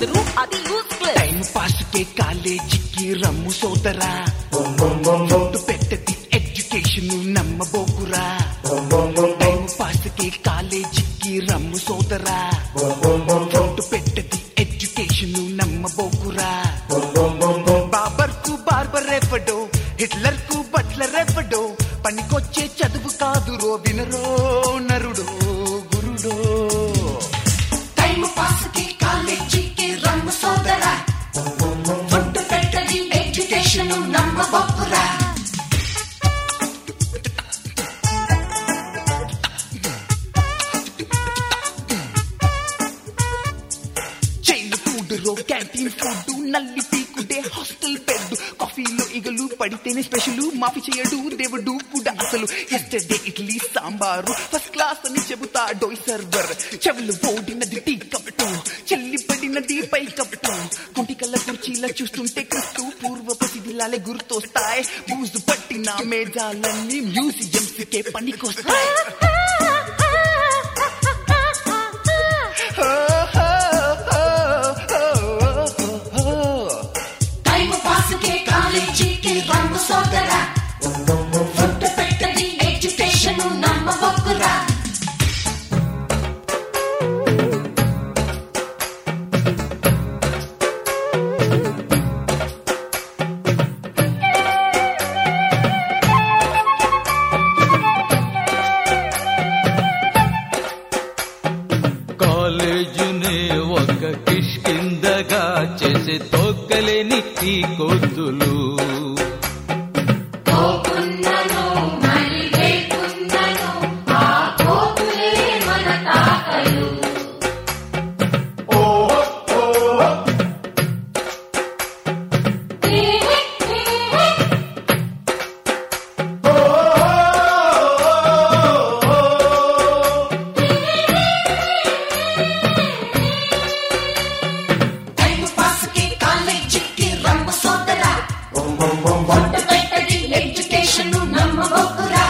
బెదరు అది useless time pass కే కాలేజీకి రమ్ము సోదరా ఫుడ్ పెట్టది ఎడ్యుకేషన్ నమ్మబోకురా టైం పాస్ కే కాలేజీకి రమ్ము సోదరా ఫుడ్ పెట్టది ఎడ్యుకేషన్ నమ్మబోకురా బాబర్ కు బార్బర్ ఎవ్వడో హిట్లర్ కు బట్లర్ ఎవ్వడో పనికొచ్చే చదువు కాదు రో వినరో నరుడో గురుడో టైం పాస్ కి కాలేజీకి రమ్ము సోదరా ఫుడ్ పెట్టది ఎడ్యుకేషన్ నమ్మబొప్పురా చైన్ ఫుడ్ రో క్యాంటీన్ ఫుడ్ నల్లి పీకుడే హాస్టల్ బెడ్ కాఫీలో ఇగలు పడితేనే స్పెషల్ మాఫీ చేయడు దేవుడు కూడా అసలు yesterday idli sambar first class అని చెబుతా డోయ్ సర్వర్ చెవులు ఓడినది టీ కప్పటు చెల్లి పడినది పై కప్పటు కుంటికల్ల కుర్చీలా చూస్తుంటే క్రిస్తు పూర్వపు శిథిలాలే గుర్తొస్తాయి బూజు పట్టిన మేజాలన్నీ మ్యూజియంస్ కే పనికొస్తాయి టైం పాస్ కి కాలేజీకి రమ్ము సోదరా ఫుడ్ పెట్టది ఎడ్యుకేషన్ నమ్మబొప్పురా కాలేజీని ఒక కిష్కిందగా చేసి తొక్కలేని ఈ కొద్దులు పోకున్నను మరి లేకున్నను ఆ పోకులే మన తాకలు టైం పాస్ కి కాలేజీకి రమ్ము సోదరా ఫుడ్ పెట్టది ఎడ్యుకేషన్ నమ్మబొప్పురా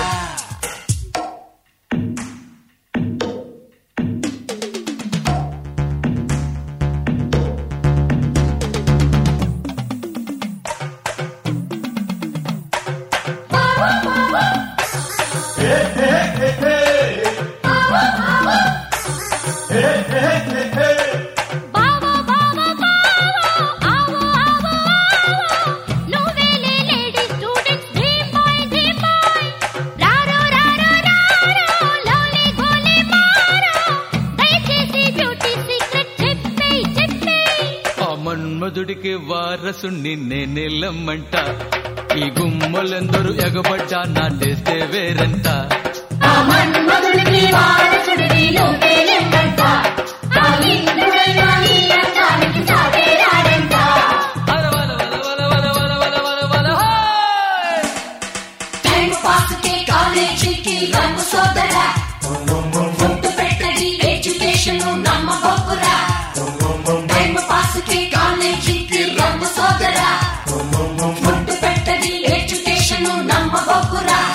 బావో బావో బావో ఆవో ఆవో ఆవో నువ్వేలే lady students dream boy dream boy రారో రారో రారో లోలే గోలే మారో దయచేసి బ్యూటీ సీక్రెట్ చెప్పేయ్ చెప్పేయ్ ఆ మన్మధుడికి వారసుని నేనెల్లమ్మంట ఈ గుమ్మలందరూ ఎగబడ్డా నాటేస్తే వేరంట ఆ మన్మధుడికి వారసుడికి నువ్వేలెమ్మంట ఆ ఇంద్రుడైన నీ అందానికి సాటేరాడంట వల వల వల వల వల వల వల వల వల హాయ్! టైం పాస్ కి కాలేజీకి రమ్ము సోదరా ఫుడ్ పెట్టది ఎడ్యుకేషన్ నమ్మబొప్పురా టైం పాస్ కి కాలేజీకి రమ్ము సోదరా ఫుడ్ పెట్టది ఎడ్యుకేషన్ నమ్మబొప్పురా